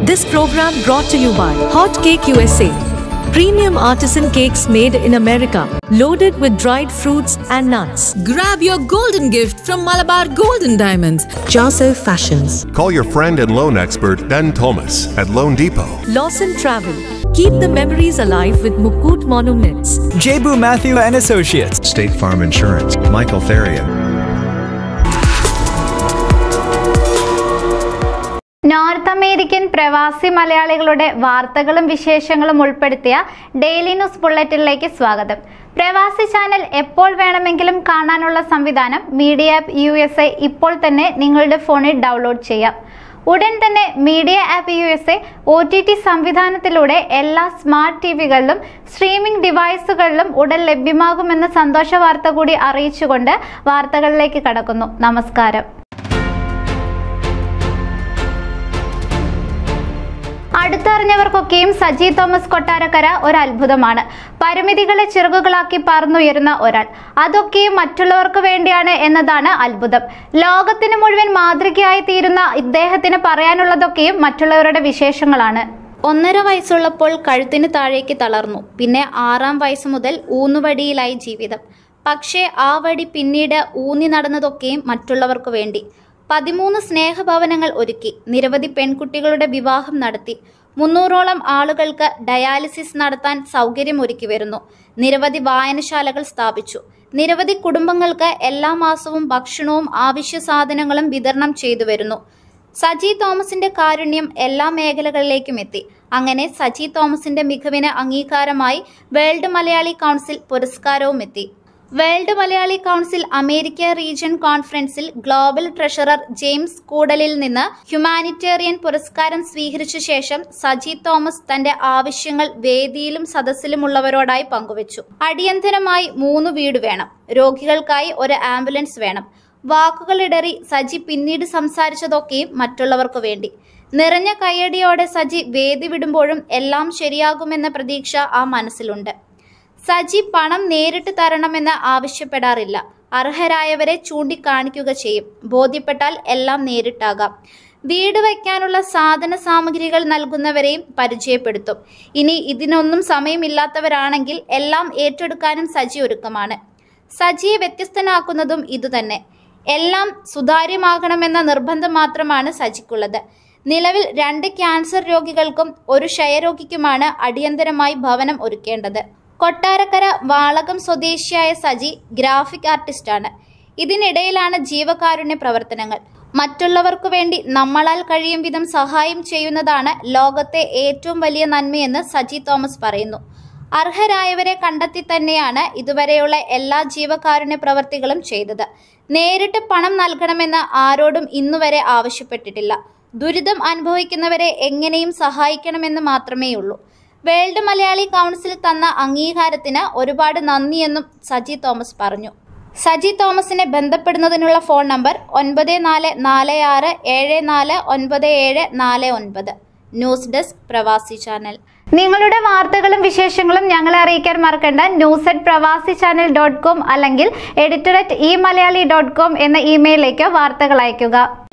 This program brought to you by Hot Cake USA. Premium artisan cakes made in America, loaded with dried fruits and nuts. Grab your golden gift from Malabar Golden Diamonds. Jaso Fashions. Call your friend and loan expert Ben Thomas at Loan Depot. Lawson Travel. Keep the memories alive with Mukut Monuments. Jebu Matthew and Associates. State Farm Insurance, Michael Therian. North American പ്രവാസി മലയാളികളുടെ വാർത്തകളും വിശേഷങ്ങളും ഉൾപ്പെടുത്തിയ daily news ബുള്ളറ്റിനിലേക്ക് സ്വാഗതം പ്രവാസി channel എപ്പോൾ വേണമെങ്കിലും കാണാനുള്ള സംവിധാനം media app U S A ഇപ്പോൾ തന്നെ നിങ്ങളുടെ ഫോണിൽ ഡൗൺലോഡ് ചെയ്യാം ഉടൻ തന്നെ media app U S A O T T സംവിധാനത്തിലൂടെ എല്ലാ സ്മാർട്ട് ടി വികളിലും സ്ട്രീമിംഗ് ഡിവൈസുകളിലും ഉടൻ ലഭ്യമാകുമെന്ന സന്തോഷ വാർത്ത കൂടി അറിയിച്ചുകൊണ്ട് വാർത്തകളിലേക്ക് കടക്കുന്നു നമസ്കാരം അടുത്തറിഞ്ഞവർക്കൊക്കെയും സജി തോമസ് കൊട്ടാരക്കര ഒരു അത്ഭുതമാണ് പരിമിതികളെ ചിറകുകളാക്കി പറന്നുയരുന്ന ഒരാൾ അതൊക്കെയും മറ്റുള്ളവർക്ക് വേണ്ടിയാണ് എന്നതാണ് അത്ഭുതം ലോകത്തിന് മുഴുവൻ മാതൃകയായി തീരുന്ന ഇദ്ദേഹത്തിന് പറയാനുള്ളതൊക്കെയും മറ്റുള്ളവരുടെ വിശേഷങ്ങളാണ് ഒന്നര വയസ്സുള്ളപ്പോൾ കഴുത്തിന് താഴേക്ക് തളർന്നു പിന്നെ ആറാം വയസ്സ് മുതൽ ഊന്നുവടിയിലായി ജീവിതം പക്ഷേ ആ വടി പിന്നീട് ഊന്നി നടന്നതൊക്കെയും മറ്റുള്ളവർക്ക് വേണ്ടി പതിമൂന്ന് സ്നേഹഭവനങ്ങൾ ഒരുക്കി നിരവധി പെൺകുട്ടികളുടെ വിവാഹം നടത്തി മുന്നൂറോളം ആളുകൾക്ക് ഡയാലിസിസ് നടത്താൻ സൗകര്യമൊരുക്കി വരുന്നു നിരവധി വായനശാലകൾ സ്ഥാപിച്ചു നിരവധി കുടുംബങ്ങൾക്ക് എല്ലാ മാസവും ഭക്ഷണവും ആവശ്യ സാധനങ്ങളും വിതരണം ചെയ്തു വരുന്നു സജി തോമസിന്റെ കാരുണ്യം എല്ലാ മേഖലകളിലേക്കും എത്തി അങ്ങനെ സജി തോമസിന്റെ മികവിന് അംഗീകാരമായി വേൾഡ് മലയാളി കൗൺസിൽ പുരസ്കാരവും എത്തി world Malayali council America region കോൺഫറൻസിൽ ഗ്ലോബൽ ട്രഷറർ ജെയിംസ് കൂടലിൽ നിന്ന് ഹ്യൂമാനിറ്റേറിയൻ പുരസ്കാരം സ്വീകരിച്ച ശേഷം സജി തോമസ് തന്റെ ആവശ്യങ്ങൾ വേദിയിലും സദസ്സിലുമുള്ളവരോടായി പങ്കുവച്ചു അടിയന്തരമായി മൂന്ന് വീട് വേണം രോഗികൾക്കായി ഒരു ആംബുലൻസ് വേണം വാക്കുകളിടറി സജി പിന്നീട് സംസാരിച്ചതൊക്കെയും മറ്റുള്ളവർക്ക് വേണ്ടി നിറഞ്ഞ കയ്യടിയോടെ സജി വേദി വിടുമ്പോഴും എല്ലാം ശരിയാകുമെന്ന പ്രതീക്ഷ ആ മനസ്സിലുണ്ട് സജി പണം നേരിട്ട് തരണമെന്ന് ആവശ്യപ്പെടാറില്ല അർഹരായവരെ ചൂണ്ടിക്കാണിക്കുക ചെയ്യും ബോധ്യപ്പെട്ടാൽ എല്ലാം നേരിട്ടാകാം വീട് വയ്ക്കാനുള്ള സാധന സാമഗ്രികൾ നൽകുന്നവരെയും പരിചയപ്പെടുത്തും ഇനി ഇതിനൊന്നും സമയമില്ലാത്തവരാണെങ്കിൽ എല്ലാം ഏറ്റെടുക്കാനും സജി ഒരുക്കമാണ് സജിയെ വ്യത്യസ്തനാക്കുന്നതും ഇതുതന്നെ എല്ലാം സുതാര്യമാകണമെന്ന നിർബന്ധം മാത്രമാണ് സജിക്കുള്ളത് നിലവിൽ രണ്ട് ക്യാൻസർ രോഗികൾക്കും ഒരു ക്ഷയരോഗിക്കുമാണ് അടിയന്തരമായി ഭവനം ഒരുക്കേണ്ടത് കൊട്ടാരക്കര വാളകം സ്വദേശിയായ സജി ഗ്രാഫിക് ആർട്ടിസ്റ്റാണ് ഇതിനിടയിലാണ് ജീവകാരുണ്യ പ്രവർത്തനങ്ങൾ മറ്റുള്ളവർക്കു വേണ്ടി നമ്മളാൽ കഴിയും വിധം സഹായം ചെയ്യുന്നതാണ് ലോകത്തെ ഏറ്റവും വലിയ നന്മയെന്ന് സജി തോമസ് പറയുന്നു അർഹരായവരെ കണ്ടെത്തി തന്നെയാണ് ഇതുവരെയുള്ള എല്ലാ ജീവകാരുണ്യ പ്രവർത്തികളും ചെയ്തത് നേരിട്ട് പണം നൽകണമെന്ന് ആരോടും ഇന്നുവരെ ആവശ്യപ്പെട്ടിട്ടില്ല ദുരിതം അനുഭവിക്കുന്നവരെ എങ്ങനെയും സഹായിക്കണമെന്ന് മാത്രമേയുള്ളൂ വേൾഡ് മലയാളി കൗൺസിൽ തന്ന അംഗീകാരത്തിന് ഒരുപാട് നന്ദിയെന്നും സജി തോമസ് പറഞ്ഞു സജി തോമസിനെ ബന്ധപ്പെടുന്നതിനുള്ള ഫോൺ നമ്പർ ഒൻപത് നാല് നാല് ആറ് ഏഴ് നാല് ഒൻപത് ഏഴ് നാല് ഒൻപത് ന്യൂസ് ഡെസ്ക് പ്രവാസി ചാനൽ നിങ്ങളുടെ വാർത്തകളും വിശേഷങ്ങളും ഞങ്ങളെ അറിയിക്കാൻ മറക്കണ്ട news at Pravasi channel dot com അല്ലെങ്കിൽ editor at e Malayali dot com എന്ന ഇമെയിലിലേക്ക് വാർത്തകൾ അയയ്ക്കുക